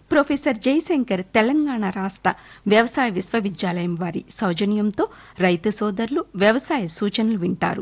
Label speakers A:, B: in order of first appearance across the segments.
A: professor Jayashankar Telangana రాష్ట్ర వ్యవసాయ విశ్వవిద్యాలయం వారి సౌజన్యంతో రైతు సోదరులు వ్యవసాయ సూచనలు వింటారు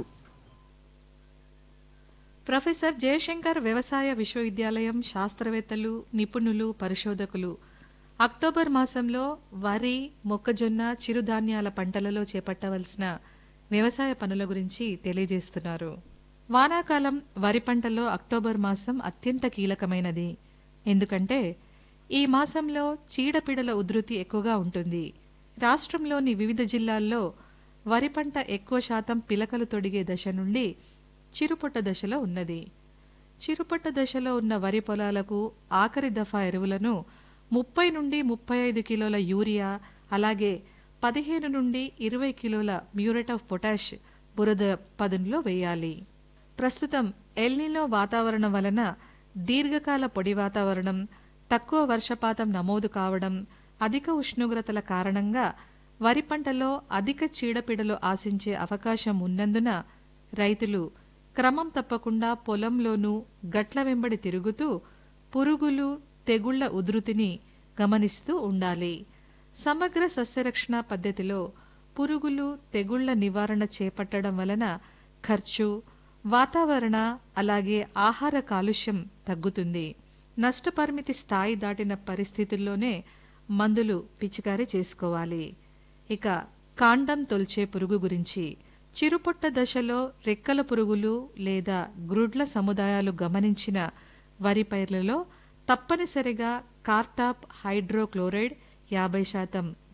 B: ప్రొఫెసర్ జయశంకర్ వ్యవసాయ విశ్వవిద్యాలయం శాస్త్రవేత్తలు నిపుణులు పరిశోధకులు అక్టోబర్ మాసంలో వరి మొక్కజొన్న చిరుధాన్యాల పంటలలో చేపట్టవలసిన వ్యవసాయ పనుల గురించి తెలియజేస్తున్నారు వానాకాలం వరి పంటలో అక్టోబర్ మాసం అత్యంత కీలకమైనది ఎందుకంటే ఈ మాసంలో చీడపీడల ఉధృతి ఎక్కువగా ఉంటుంది రాష్ట్రంలోని వివిధ జిల్లాల్లో వరి పంట ఎక్కువ శాతం పిలకలు తొడిగే దశ నుండి చిరుపొట్ట దశలో ఉన్నది చిరుపొట్ట దశలో ఉన్న వరి పొలాలకు ఆఖరి దఫా ఎరువులను ముప్పై నుండి ముప్పై ఐదు కిలోల యూరియా అలాగే పదిహేను నుండి ఇరవై కిలోల మ్యూరేట్ ఆఫ్ పొటాష్ బురద పదునులో వేయాలి ప్రస్తుతం ఎల్నిలో వాతావరణం వలన దీర్ఘకాల పొడి వాతావరణం తక్కువ వర్షపాతం నమోదు కావడం అధిక ఉష్ణోగ్రతల కారణంగా వరి పంటలో అధిక చీడపీడలు ఆశించే అవకాశం ఉన్నందున రైతులు క్రమం తప్పకుండా పొలంలోనూ గట్ల వెంబడి తిరుగుతూ పురుగులు తెగుళ్ల ఉధృతిని గమనిస్తూ ఉండాలి సమగ్ర సస్యరక్షణ పద్ధతిలో పురుగులు తెగుళ్ల నివారణ చేపట్టడం వలన ఖర్చు వాతావరణ అలాగే ఆహార కాలుష్యం తగ్గుతుంది నష్టపరిమితి స్థాయి దాటిన పరిస్థితుల్లోనే మందులు పిచికారీ చేసుకోవాలి ఇక కాండం తొల్చే పురుగు గురించి చిరుపొట్ట దశలో రెక్కల పురుగులు లేదా గ్రుడ్ల సముదాయాలు గమనించిన వరి పైర్లలో తప్పనిసరిగా కార్టాప్ హైడ్రోక్లోరైడ్ యాభై శాతం